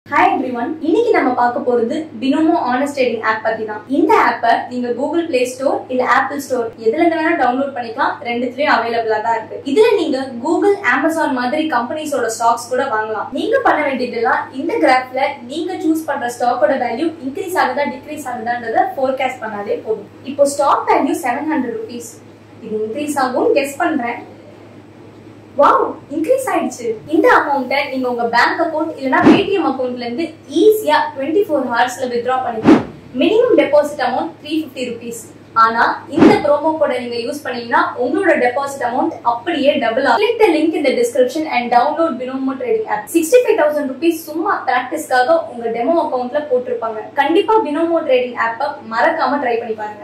Hi everyone இன்னைக்கு நம்ம பார்க்க போறது பினோமோ ஆனஸ்ட் ட்ரேடிங் ஆப் பத்தி தான் இந்த ஆப்பை நீங்க கூகுள் பிளே ஸ்டோர் இல்ல ஆப்பிள் ஸ்டோர் எதுல இருந்து வேணா டவுன்லோட் பண்ணிக்கலாம் ரெண்டுத்துலயும் அவைலபிளா தான் இருக்கு இதுல நீங்க கூகுள் அமேசான் மாதிரி கம்பெனிஸோட ஸ்டாக்ஸ் கூட வாங்கலாம் நீங்க பண்ண வேண்டியதெல்லாம் இந்த கிராஃப்ல நீங்க சூஸ் பண்ற ஸ்டாக்கோட வேல்யூ இன்க்ரீஸ் ஆகுதா டிக்ரீஸ் ஆகுதான்றத ஃபோர்காஸ்ட் பண்ணாலே போதும் இப்போ stock value seven hundred rupees இது இன்க்ரீஸ் ஆகும் கெஸ் பண்றேன் வாவ் இன்க்ரீஸ் ஆயிடுச்சு இந்த அமௌண்ட்டை நீங்க உங்க பேங்க் அக்கவுண்ட் இல்லனா பேடிஎம் அக்கவுண்ட்ல இருந்து ஈஸியா டுவெண்ட்டி ஃபோர் ஹவர்ஸ்ல வித்ட்ரா பண்ணிக்கலாம் minimum deposit amount three fifty rupees ஆனா இந்த ப்ரோமோ கோட நீங்க யூஸ் பண்ணீங்கன்னா உங்களோட டெபாசிட் அமௌண்ட் அப்படியே டபுள் ஆகும் கிளிக் த லிங்க் இந்த description and download Binomo trading app sixty five thousand rupees சும்மா பிராக்டிஸ்க்காக உங்க டெமோ அக்கவுண்ட்ல போட்டிருப்பாங்க கண்டிப்பா பினோமோ ட்ரேடிங் ஆப்பை மறக்காம ட்ரை பண்ணி பாருங்க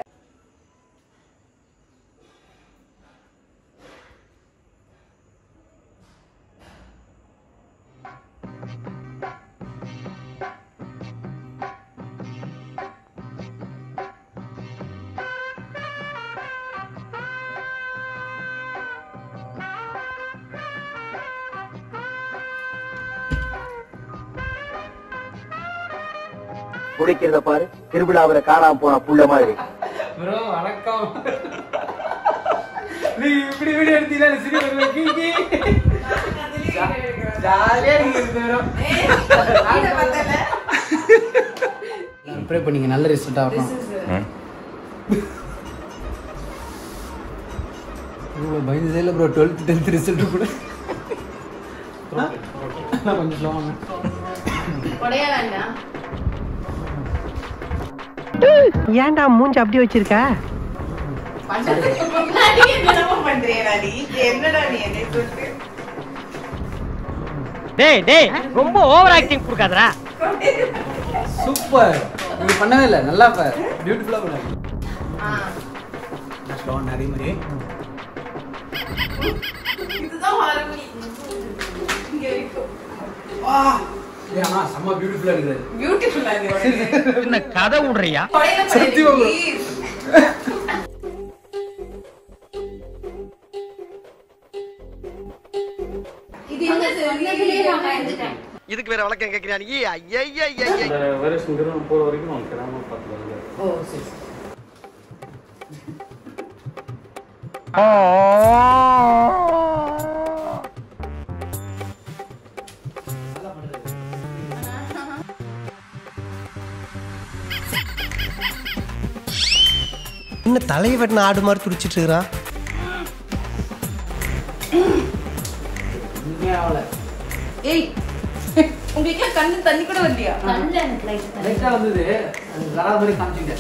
குடிக்கிறத பாரு திருவிழாவுல காணாம போன புள்ள மாதிரி ப்ரோ வணக்கம் நீ இப்படி வீடியோ எடுத்தீங்கன்னா சிரி வருவேன் கீக்கி ஜாலியா நீங்க ப்ரே பண்ணீங்க நல்ல ரிசல்ட் ஆகணும் இவ்வளோ பயந்ததே இல்லை ப்ரோ டுவெல்த் டென்த் ரிசல்ட் கூட நான் கொஞ்சம் ஸ்லோவாங்க ஏன்டா மூஞ்சி அப்படி வச்சிருக்க டேய் டேய் ரொம்ப ஓவர் ஆக்டிங் கொடுக்காதடா சூப்பர் நீங்க பண்ணவே இல்லை நல்லா பியூட்டிஃபுல்லா பண்ணாங்க நான் ஸ்லோவான அதே மாதிரி வா ஏய், ஆனா செம்ம பியூட்டிஃபுல்லா இருக்குது என்ன கதை விடுறியா சத்தியமா bro. இதுக்கு வேற வழக்கம் கேக்குறியா நீ ஐயா ஐயா ஐயா இந்த வைரஸ் நிறுவனம் போற வரைக்கும் நம்ம கிராம பார்த்துக்கலாம் இன்னும் தலையை வெட்டின ஆடு மாதிரி துடிச்சிட்டு இருக்கிறான் உண்மையா ஆகல ஏய் உங்களுக்கு கண்ணு தண்ணி கூட வரலையா லைட்டா வந்தது அது வராத மாதிரி காமிச்சிங்க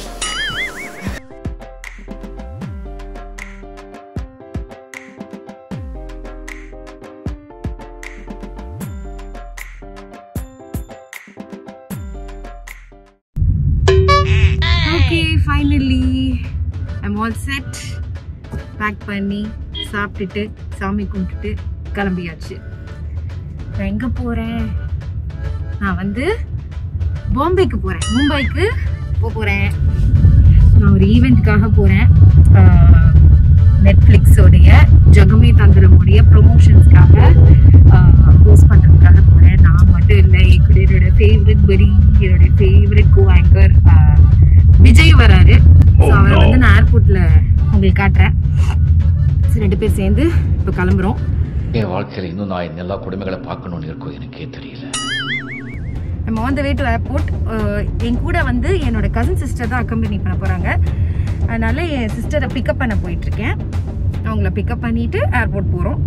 okay finally I'm all set pack பண்ணி சாப்பிட்டுட்டு சாமி கும்பிட்டுட்டு கிளம்பியாச்சு நான் எங்கே போகிறேன் நான் வந்து பாம்பேக்கு போகிறேன் மும்பைக்கு போக போகிறேன் நான் ஒரு ஈவெண்ட்டுக்காக போகிறேன் நெட்ஃப்ளிக்ஸோடைய ஜகமே தந்திரமுடைய ப்ரொமோஷன்ஸ்க்காக போஸ்ட் பண்ணுறதுக்காக போகிறேன் நான் மட்டும் இல்லை என் கூட என்னோட ஃபேவரட் படி என்னோட ஃபேவரட் கோ ஆங்கர் விஜய் வராரு ஸோ அவரை வந்து நான் ஏர்போர்ட்டில் உங்களுக்கு காட்டுறேன் சரி ரெண்டு பேர் சேர்ந்து இப்போ கிளம்புறோம் என் வாழ்க்கையில் இன்னும் நான் இந்த எல்லா கொடுமைகளை பார்க்கணும்னு இருக்கோ எனக்கே தெரியல நம்ம on the way to airport என் கூட வந்து என்னோட கசின் சிஸ்டர் தான் அக்கம்பெனி பண்ண போகிறாங்க அதனால என் சிஸ்டரை பிக்கப் பண்ண போயிட்டுருக்கேன் அவங்கள பிக்கப் பண்ணிட்டு ஏர்போர்ட் போகிறோம்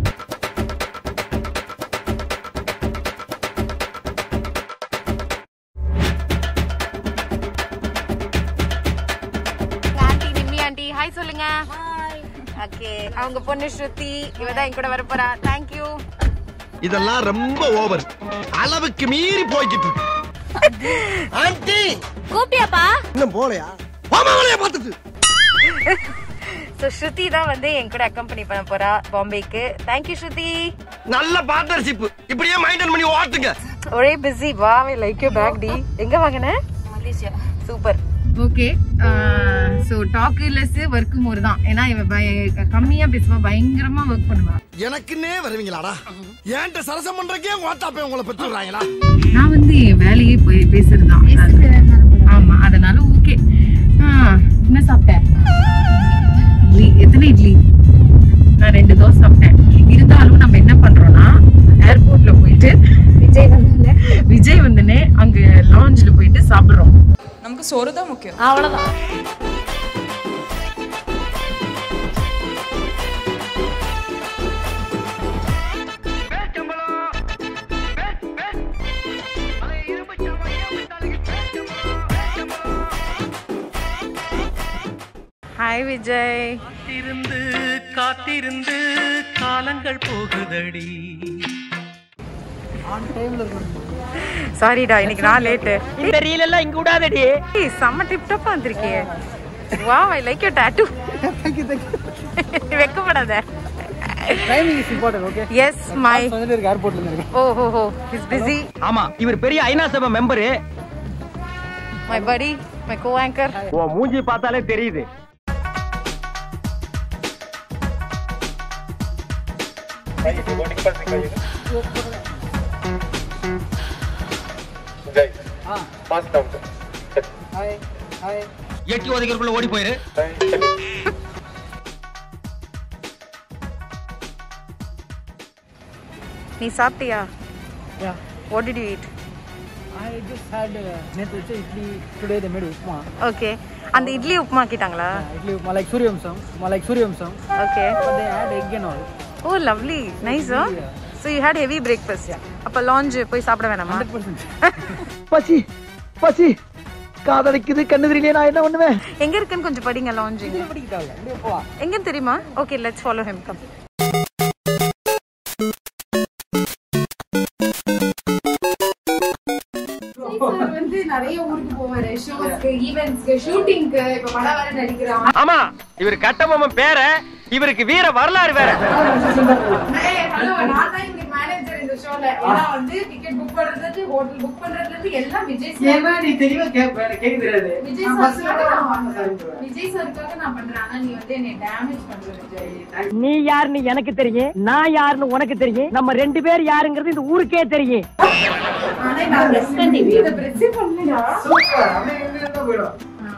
ஆண்டி நிம்மி ஆண்டி ஹாய் சொல்லுங்க ஓகே அவங்க பொண்ணு ஸ்ருதி இவ தான் என் கூட வர போறா தேங்க்யூ இதெல்லாம் ரொம்ப ஓவர் அளவுக்கு மீறி போய்கிட்டு இருக்கு ஆண்டி கூப்பியாப்பா இன்னும் போலையா பாமாவளைய பார்த்துட்டு ஸோ ஸ்ருதி தான் வந்து என் கூட அக்கம்பெனி பண்ண போறா பாம்பேக்கு தேங்க்யூ ஸ்ருதி நல்ல பார்ட்னர்ஷிப் இப்படியே மைண்டன் பண்ணி ஓட்டுங்க ஒரே பிஸி வா லைக் யூ பேக் டி எங்க வாங்கின Malaysia super okay so talk less work more தான் ஏன்னா இவன் பய- கம்மியா பேசுவா பயங்கரமா ஒர்க் பண்ணுவா எனக்குன்னே வருவீங்களாடா ஏன்ட்ட சரசம் பண்றக்கே ஓட்டாப்பே உங்களை பெற்றுறாங்களா நான் வந்து என் வேலையே போய் பேசுறது தான் ஆமா அதனால ஓகே என்ன சாப்பிட்டேன் இட்லி எத்தனை இட்லி நான் ரெண்டு தோசை சாப்பிட்டேன் இருந்தாலும் நம்ம என்ன பண்றோம்னா ஏர்போர்ட்ல போயிட்டு விஜய் வந்து விஜய் வந்துனே அங்க லாஞ்சில் போயிட்டு சாப்பிடுறோம் நமக்கு சோறு தான் முக்கியம் அவ்வளவுதான் ஹாய் விஜய் காத்திருந்து காத்திருந்து காலங்கள் போகுதடி சாரிடா இன்னைக்கு நான் லேட்டு இந்த ரீல் எல்லாம் இங்க விடாதடி ஏய் செம்ம டிப் டாப்பா வந்திருக்கியே wow I like you tattoo வெக்கப்படாத timing is important okay yes my வந்துட்டு இருக்கு ஏர்போர்ட்ல இருந்து இருக்கு ஓ ஹோ ஹோ இஸ் பிஸி ஆமா இவர் பெரிய ஐநா சபை member my buddy my co anchor உன் மூஞ்சி பார்த்தாலே தெரியுது ஹாய் ஹாய் எட்டி உதைக்கிறதுக்குள்ள ஓடி போயிரு நீ சாப்பிட்டியா yeah what did you eat I just had நேத்து வச்ச idli today the made upma okay அந்த இட்லி உப்புமா ஆக்கிட்டாங்களா idli upma like Suryavamsam like Suryavamsam okay but they add egg and all oh lovely nice so you had heavy breakfast அப்போ லாஞ்ச் போய் சாப்பிட வேணாமா 100% பசி பசி காதலிக்குது கண்ணு தெரியலையே நான் என்ன பண்ணுவேன் எங்க இருக்குன்னு கொஞ்சம் படிங்க லாஞ்ச் படிக்கிட்டால அப்படியே போவா எங்கன்னு தெரியுமா okay let's follow him come வந்து நிறைய ஊருக்கு போவாரு ஷோஸ்க்கு ஈவென்ட்ஸ்க்கு ஷூட்டிங்க்கு இப்ப படம் வர நடிக்கிறான் ஆமா இவர் கட்டபொம்மன் பேர இவருக்கு வீர வரலாறு வேற ஹலோ நான் தான் இங்க மேனேஜர் இந்த ஷோல ஏன்னா வந்து டிக்கெட் புக் பண்றதுல ஹோட்டல் புக் பண்றதுல இருந்து எல்லாம் விஜய் சார் ஏமா நீ தெளிவா கேப்ப எனக்கு கேக்க தெரியாது விஜய் நான் first சாருக்காக தான் நான் sorry பண்றேன். bro. விஜய் சாருக்காக நான் பண்றேன் ஆனா நீ வந்து என்னை டேமேஜ் பண்ற விஜய் நீ யாருன்னு எனக்கு தெரியும் நான் யாருன்னு உனக்கு தெரியும் நம்ம ரெண்டு பேர் யாருங்கிறது இந்த ஊருக்கே தெரியும் ஆனா நான் பிரசிடென்ட் இத பிரஸ் பண்ணலடா Super. அப்படியே இங்க இருந்தா போயிடும்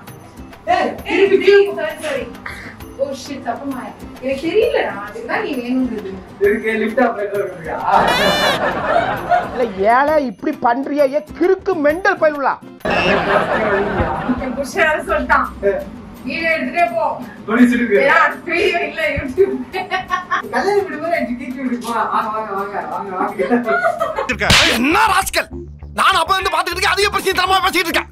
சாரி ஓ ஷிட் தப்பமா எனக்கு தெரியலடா அதுதான் நீ வேணுங்கிறது இதுக்கு லிஃப்ட் ஆபரேட்டர் இருக்கா இல்ல ஏழை இப்படி பண்றியா ஏ கிறுக்கு மெண்டல் பயிலுலா என் புருஷன் சொல்லிட்டான் வீடியோ எடுத்துட்டே போ போலீஸ் இருக்கு ஏன்னா வீடியோ இல்ல யூடியூப் கல்யாணம் விடும்போது எனக்கு டிக்கெட் விடுப்பா வாங்க வாங்க வாங்க வாங்க வாங்க என்ன ராஸ்கல் நான் அப்ப இருந்து பாத்துக்கிட்டு இருக்கேன் அதிக பிரச்சனை தரமா பேசிட்டு இருக்கேன்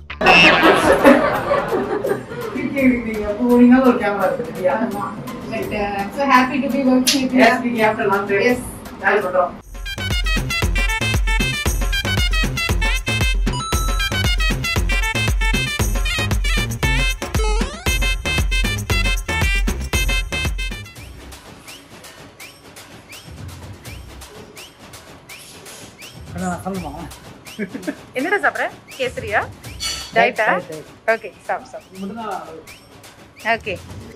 டிக்கெட் நீங்க எப்போ போனீங்கன்னா ஒரு கேமரா இருக்கு சரியா but so happy to be working with you yes நீங்க ஆஃப்டர் லாங் டைம் Yes. வேலை பண்றோம் அண்ணா, சொல்லுமா என்னடா சாப்பிடுற கேசரியா டயட்டா diet, diet. ஓகே சாப் சாப் இது மட்டும்தான் ஓகே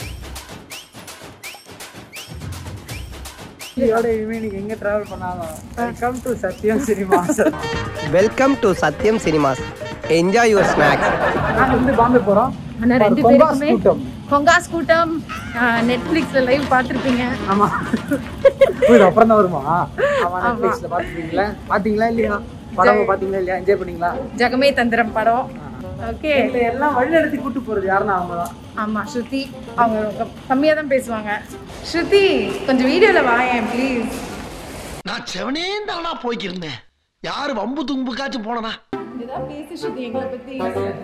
இதோட இனிமே நீங்க எங்க டிராவல் பண்ணாலும் welcome to Sathyam cinema welcome to Sathyam cinemas enjoy your snacks நாங்க வந்து பாம்பே போறோம் ஆனா ரெண்டு கொங்காஸ் பேருக்குமே கூட்டம். கொங்காஸ் கூட்டம் நெட்ஃபிளிக்ஸ்ல லைவ் பார்த்திருப்பீங்க ஆமா இது அப்புறம் தான் வருமா ஆமா நெட்ஃபிளிக்ஸ்ல பாத்துட்டீங்களா பாத்தீங்களா இல்லையா படம் பாத்தீங்களா இல்லையா என்ஜாய் பண்ணீங்களா ஜெகமே தந்திரம் படம் ஓகே எங்களை எல்லாம் வழி நடத்தி கூட்டு போறது யாருன்னா அவங்க தான் ஆமா ஸ்ருதி அவங்க ரொம்ப கம்மியா தான் பேசுவாங்க ஸ்ருதி கொஞ்சம் வீடியோல வாயேன் ப்ளீஸ் நான் செவனே தானா போய்க்கிருந்தேன் யாரு வம்பு தும்புக்காச்சும் போனனா இதான் பேசு ஸ்ருதி எங்களை பத்தி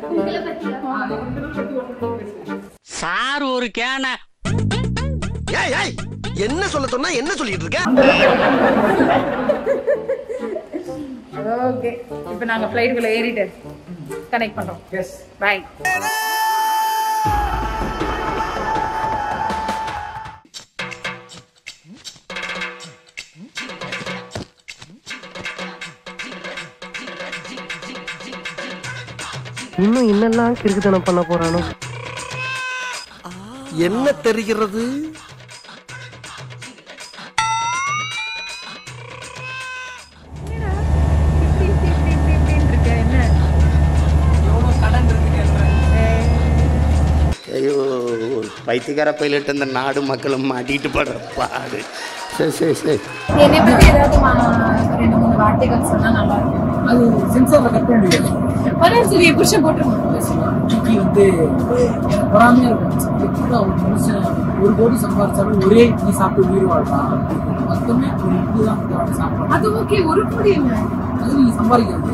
சார் ஒரு கேன ஏய் ஏய் என்ன சொல்ல சொன்னா என்ன சொல்லிட்டு இருக்க ஓகே இப்போ நாங்க ஃப்ளைட்டுக்குள்ள ஏறிட்டு கனெக்ட் பண்றோம் எஸ் பை இன்னும் என்னெல்லாம் கிறுக்குத்தனம் பண்ண போறானோ என்ன தெரிகிறது ஐயோ ஒரு பைத்தியக்கார பைலட் இந்த நாடு மக்களும் மாட்டிட்டு படுற பாடு சரி சரி சரி என்னை பத்தி ஏதாவது மா- ரெண்டு மூணு வார்த்தைகள் சொன்னா நல்லா இருக்கும் அது சென்சார்ல கட் பண்ண முடியாது பரவாயில்ல சரி புருஷன் போட்டுருவோம் இன்னைக்கு வந்து எனக்கு பொறாமையா இருக்கும் எப்படி ஒரு மனுஷன் ஒரு கோடி சம்பாதிச்சாலும் ஒரே இட்லி சாப்பிட்டு உயிர் வாழ்றான் மொத்தமே ஒரு இட்லி தான் இந்த வாட்டி சாப்பிடுறான் அது ஓகே ஒரு கோடி என்ன அது நீங்க சம்பாதிக்கிறது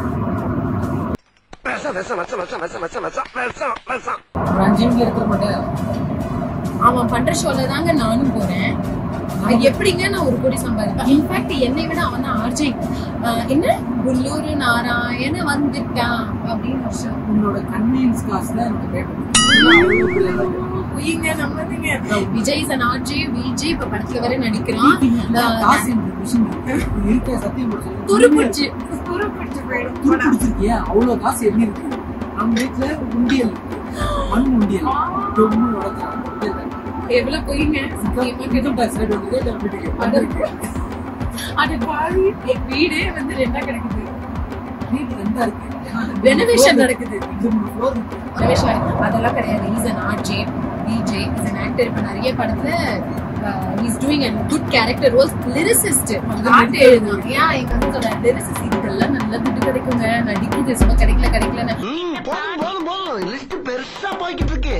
ஒரு அஞ்சு நிமிஷம் எடுத்துக்க மாட்டேன் அவன் பண்ற ஷோல தாங்க நானும் போறேன் அது எப்படிங்க நான் ஒரு கோடி சம்பாதிப்பேன் இன்ஃபேக்ட் என்னை விட அவன் தான் ஆர்ஜே என்ன உள்ளூர் நாராயண வந்துட்டான் அப்படின்னு ஒரு show. உன்னோட கன்வீனியன்ஸ் காசுல எனக்கு பே பொய்ங்க நம்பாதீங்க Vijay is an RJ Vijay இப்ப படத்துல வேற நடிக்கிறான் காசு இந்த விஷயம் இருக்க சத்தியம் முடிச்சு துருப்பிடிச்சு துருப்பிடிச்சு போயிடும் துரு பிடிச்சிருக்கியா அவ்வளவு காசு எப்படி இருக்கு நம்ம வீட்டுல உண்டியல் மண் உண்டியல் ரொம்ப உடச்சாங்க எவ்வளவு பொய்ங்க சத்தியமா இன்கம் டாக்ஸ் ரேட் வந்து ரேட் வீட்டுக்கு அது பாவி என் வீடே வந்து ரெண்டா கிடக்குது வீட்டு ரெண்டா இருக்கு Renovation நடக்குது. இது மூணு floor இருக்கு. ரமேஷ் அதெல்லாம் கிடையாது is an RJ DJ is an actor இப்ப நிறைய படத்துல is doing and good character roles lyricist பாட்டு எழுதும் ஏன் எங்க வந்து சொல்ற லிரிசிஸ்ட் இதுக்கெல்லாம் நல்ல துட்டு கிடைக்குங்க நடிக்குது சும்மா கிடைக்கல கிடைக்கலன்னு போதும் போதும் போதும் லிஸ்ட் பெருசா போய்கிட்டு இருக்கு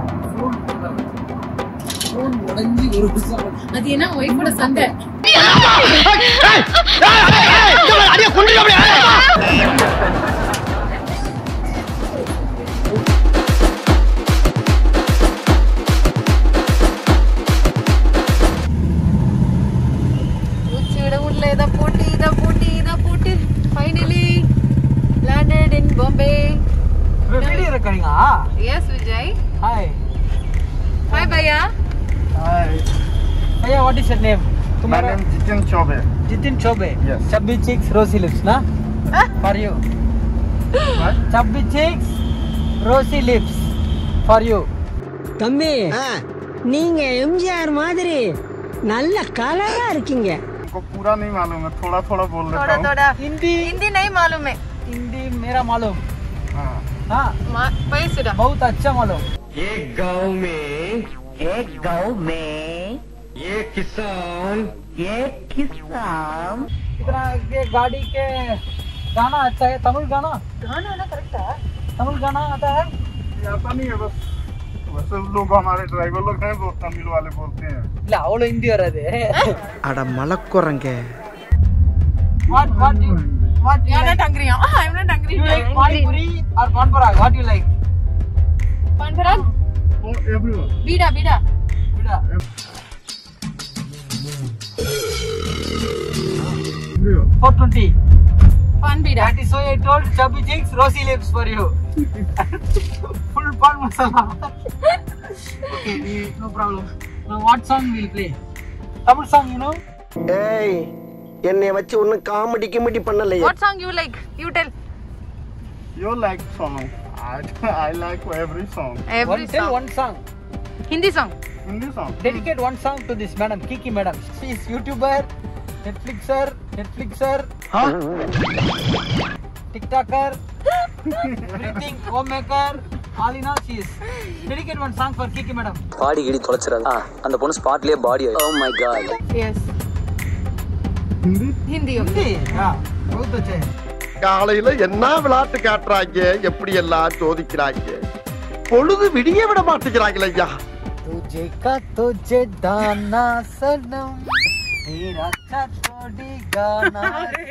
Phone உடைஞ்சு ஒரு வருஷம் அது என்ன ஒய்ஃபோட சண்டை மூச்சு விட முடியல இதை போட்டு இதை போட்டு இதை போட்டு finally landed in Bombay video ரெக்கார்டிங்கா எஸ் விஜய் ஹாய் ஹாய் பையா भैया व्हाट इज योर नेम तुम्हारा Jitin Choubey Jitin Choubey Yes. Chubby cheeks rosy lips ना for you chubby cheeks rosy lips for you தம்பி நீங்க எம்ஜிஆர் மாதிரி நல்ல கலரா இருக்கீங்க को पूरा नहीं मालूम है थोड़ा थोड़ा बोल देता हूँ हिंदी हिंदी नहीं मालूम है हिंदी मेरा मालूम हाँ हाँ पैसे बहुत अच्छा मालूम एक गांव में एक गांव में एक किसान एक किसान इतना ये गाड़ी के गाना अच्छा है तमिल गाना गाना ना करेक्ट है तमिल गाना आता है ये आता नहीं है बस वैसे लोग हमारे ड्राइवर लोग हैं वो तमिल वाले बोलते हैं இல்ல அவ்வளவு ஹிந்தி வராது அட மலக்குறங்க what what you what you I'm like? not hungry. Ah, I'm not hungry. you like pani puri or pan parag what you like Pan parag? Oh, everyone. Bida, bida. Bida. Everyone. 420 Pan bida. that is why I told chubby cheeks rosy lips for you full pan masala okay we- no problem now what song we'll play Tamil song you know ஏய் என்னைய வச்சு ஒன்னும் comedy கிமெடி பண்ணலையே What song you like? You tell. You like song. I, I like every song. Every one tell song. one song Hindi song. Hindi song. dedicate one song to this madam Kiki madam she is YouTuber Netflixer Netflixer TikToker everything homemaker all in all she is dedicate one song for Kiki madam பாடி கிடி தொலைச்சிடாது அந்த பொண்ணு ஸ்பாட்லயே பாடி oh my god Yes. Hindi? Hindi, okay. Hindi yeah बहुत अच्छे हैं காலையில என்ன விளையாட்டு காட்டுறாங்க எப்படி எல்லாம் சோதிக்கிறாங்க பொழுது விடிய விட மாட்டேங்கிறாங்களே ஐயா तुझे का तुझे दाना सनम तेरा चा थोड़ी गाना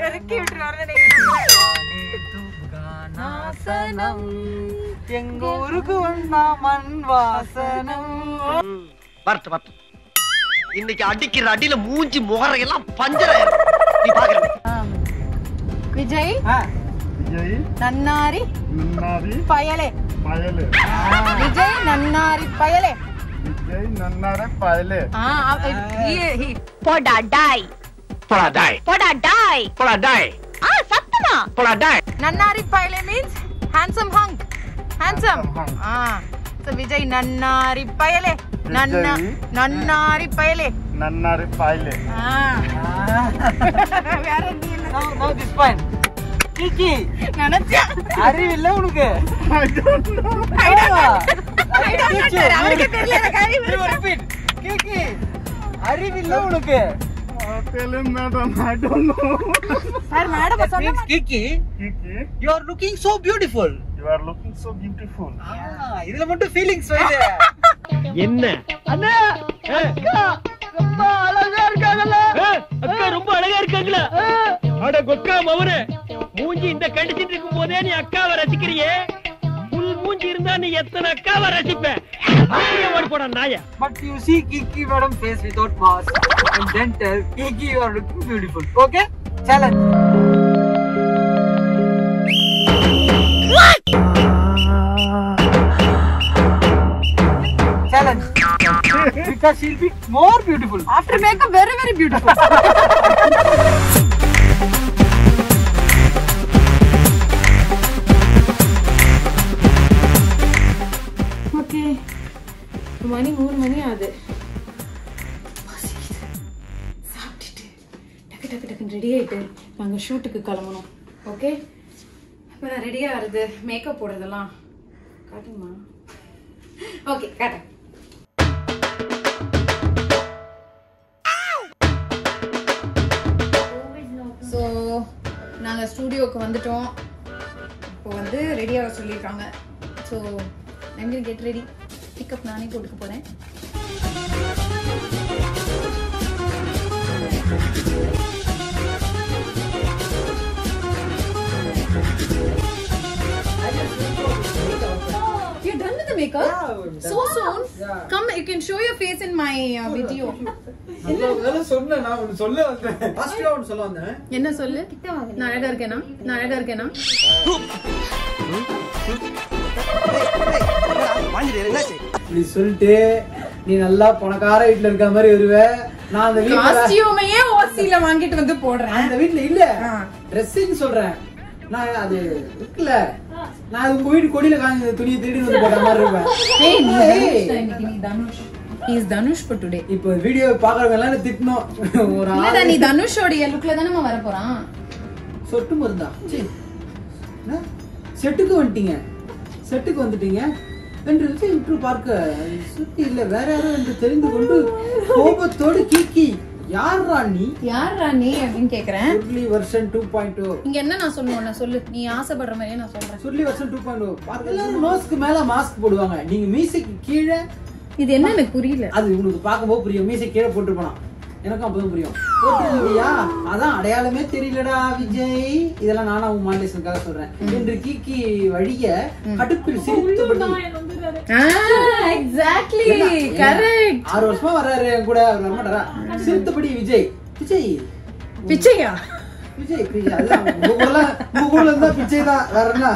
गाने तू गाना सनम எங்க ஊருக்கு வந்தா மண் வாசனம் வரட்டு வரட்டு இன்னைக்கு அடிக்கிற அடியில மூஞ்சி முகரையெல்லாம் பஞ்சர நீ பாக்குறது Vijay, Vijay, Nannari, Nannari, Payale. Payale. Vijay, Nannari, Payale. Vijay, Nannare, Payale. Ah, uh, he, he. போடா டாய் போடா டாய் போடா டாய் போடா டாய் ஆ சத்தமா போடா டாய் Nannari, Payale means handsome hunk handsome ஆ So, விஜய் நன்னாரி பயலே நன்னா நன்னாரி பயலே நன்னாரி பாயிலே ஆ. வேற நீ என்ன Now, now this point. Kiki, நினைச்சேன் அறிவில்ல உனக்கு I don't know, sir. அவருக்கே தெரியல எனக்கு அறிவு You இருக்கு. repeat. Kiki, அறிவில்ல உனக்கு Tell him, madam, I don't know. Sir madam That சொன்ன means Kiki, Kiki, you are looking so beautiful. you are looking so beautiful. Ah, இதுல மட்டும் feelings வருது என்ன அண்ணா அக்கா ரொம்ப அழகா இருக்காங்கல்ல அக்கா ரொம்ப அழகா இருக்காங்களா அட கொக்கா மவனே மூஞ்சி இந்த கண்டிஷன் இருக்கும் போதே நீ அக்காவை ரசிக்கிறியே புல் மூஞ்சி இருந்தா நீ எத்தனை அக்காவை ரசிப்ப அப்படியே ஓடி போடா நாய But you see Kiki madam face without mask and then tell Kiki you are looking beautiful. Okay? Challenge. Challenge. because she'll be more beautiful. After makeup very very beautiful okay மணி மூணு மணி ஆகுது பசிக்குது. சாப்பிட்டுட்டு டக்கு டக்கு டக்குன்னு ரெடி ஆயிட்டு நாங்கள் ஷூட்டுக்கு கிளம்பணும் ஓகே இப்போ நான் ரெடி ஆகிறது மேக்கப் போடுறதெல்லாம் காட்டுமா ஓகே காட்டேன் ஸோ நாங்கள் ஸ்டூடியோவுக்கு வந்துட்டோம் இப்போ வந்து ரெடியாக சொல்லியிருக்காங்க so I'm get ready pickup நானே போட்டுக்க போகிறேன் You're done with the makeup? so soon? Come, you can show your face in my uh, video. சொன்னேன் நான் ஒன்னு சொல்ல வந்தேன் பாசிட்டிவா ஒன்னு சொல்ல வந்தேன் என்ன சொல்லு நான் அழகா இருக்கேனா நான் அழகா இருக்கேனா இப்படி சொல்லிட்டு நீ நல்லா பணக்கார வீட்டுல இருக்க மாதிரி வருவ நான் அந்த வீட்டுல காஸ்டியூமையே ஓசில வாங்கிட்டு வந்து போடுறேன் அந்த வீட்டுல இல்ல ட்ரெஸ்ஸிங் சொல்றேன் நான் அது இருக்குல்ல நான் அது உங்க வீட்டு கொடியில காஞ்ச துணியை திருடி வந்து போட்ட மாதிரி இருப்பேன் ஏய் நீ ஏய். தனுஷ் தான் இன்னைக்கு நீ Dhanush he is Dhanush for today இப்போ வீடியோ பாக்குறவங்க எல்லாம் திட்டணும் ஒரு இல்லடா ஆள் நீ தனுஷோடைய லுக்ல தானே வர போறான் சொட்டு மருந்தா சீ. என்ன? செட்டுக்கு வந்துட்டீங்க செட்டுக்கு வந்துட்டீங்க என்று விஜய் இன்று பார்க்க சுத்தி இல்ல வேற யாரோ என்று தெரிந்து கொண்டு கோபத்தோடு கீக்கி யாரா நீ யாரா நீ அப்படின்னு கேக்குறேன் surely version two point two இங்க என்ன நான் சொல்லணும் நான் சொல்லு நீ ஆசைப்படுற மாதிரியே நான் சொல்றேன் surely version two point two பார்க்க எல்லாரும் நோஸ்க்கு மேல மாஸ்க் போடுவாங்க நீங்க மீசைக்கு கீழே இது என்ன எனக்கு புரியல அது உனக்கு பார்க்கும்போது புரியும் மீசை கீழே போட்டுருப்பான் எனக்கும் அப்பதான் புரியும் போட்டுருந்தியா அதான் அடையாளமே தெரியலடா விஜய் இதெல்லாம் நானா உன் மாண்டேஷனுக்காக சொல்றேன் என்று கீக்கி வழிய கடுப்பில் சிரித்தபடி எக்ஸாக்ட்லி என்ன? கரெக்ட் ஆறு வருஷமா வர்றாரு என் கூட அவர் வரமாட்டாரா சிரித்தபடி விஜய் விஜய் பிச்சையா விஜய் விஜய் அதுதான் உங்க ஊர்ல உங்க ஊர்ல இருந்தா பிச்சை தான் வேற என்ன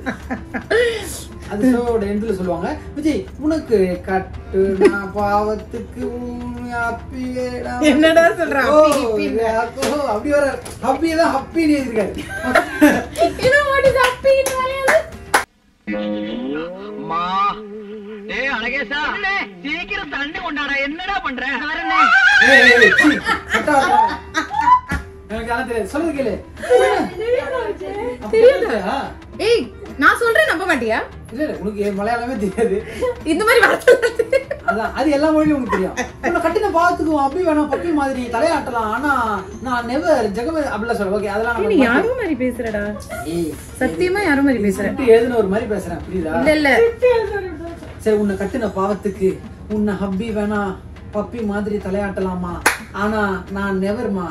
அது ஷோவோட எண்ட்ல சொல்லுவாங்க விஜய் உனக்கு கட்டு நான் பாவத்துக்கு உன் அப்பி வேணாம். என்னடா சொல்ற? ஓ, அப்பி, அப்பி. இது அப்போ அப்படி வர அப்பி தான் ஹப்பின்னு எழுதிருக்காரு you know what is happy in Malayalam அம்மா டேய் அழகேசா சீக்கிரம் தண்ணி கொண்டாடா என்னடா பண்ற ஏய், ஏய், ஏய், சீ, கட்டா இருக்கா? எனக்கு அதெல்லாம் தெரியாது சொல்லுது கேளு தெரியாதா? ஏய் நான் சொல்றேன் நம்ப மாட்டியா இல்ல இல்ல உனக்கு என் மலையாளமே தெரியாது இந்த மாதிரி வார்த்தை அதான் அது எல்லா மொழியும் உனக்கு தெரியும் உன்னை கட்டின பாத்துக்குவோம் அப்படி வேணாம் பப்பி மாதிரி தலையாட்டலாம் ஆனா நான் நெவர் ஜெகமே அப்படிலாம் சொல்ல ஓகே அதெல்லாம் நீ நம்ம யாரோ மாதிரி பேசுறடா ஏய் சத்தியமா யாரோ மாதிரி பேசுற சுட்டு எழுதுன ஒரு மாதிரி பேசுறேன் புரியுதா இல்ல இல்ல சரி உன்னை கட்டின பாவத்துக்கு உன்னை ஹப்பி வேணா பப்பி மாதிரி தலையாட்டலாமா ஆனா நான் நெவர்மா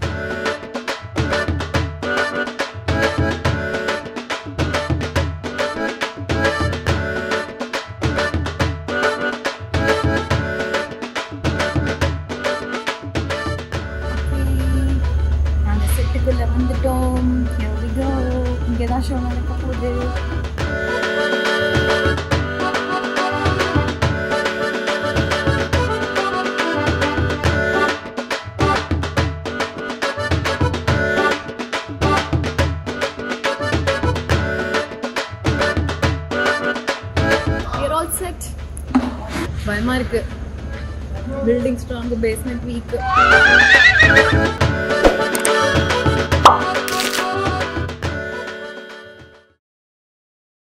நாங்க செட்டுக்குள்ள வந்துட்டோம் Here we go. இங்கதான் ஷோ நடக்க போகுது பயமா இருக்கு பில்டிங் ஸ்ட்ராங் பேஸ்மெண்ட் வீக்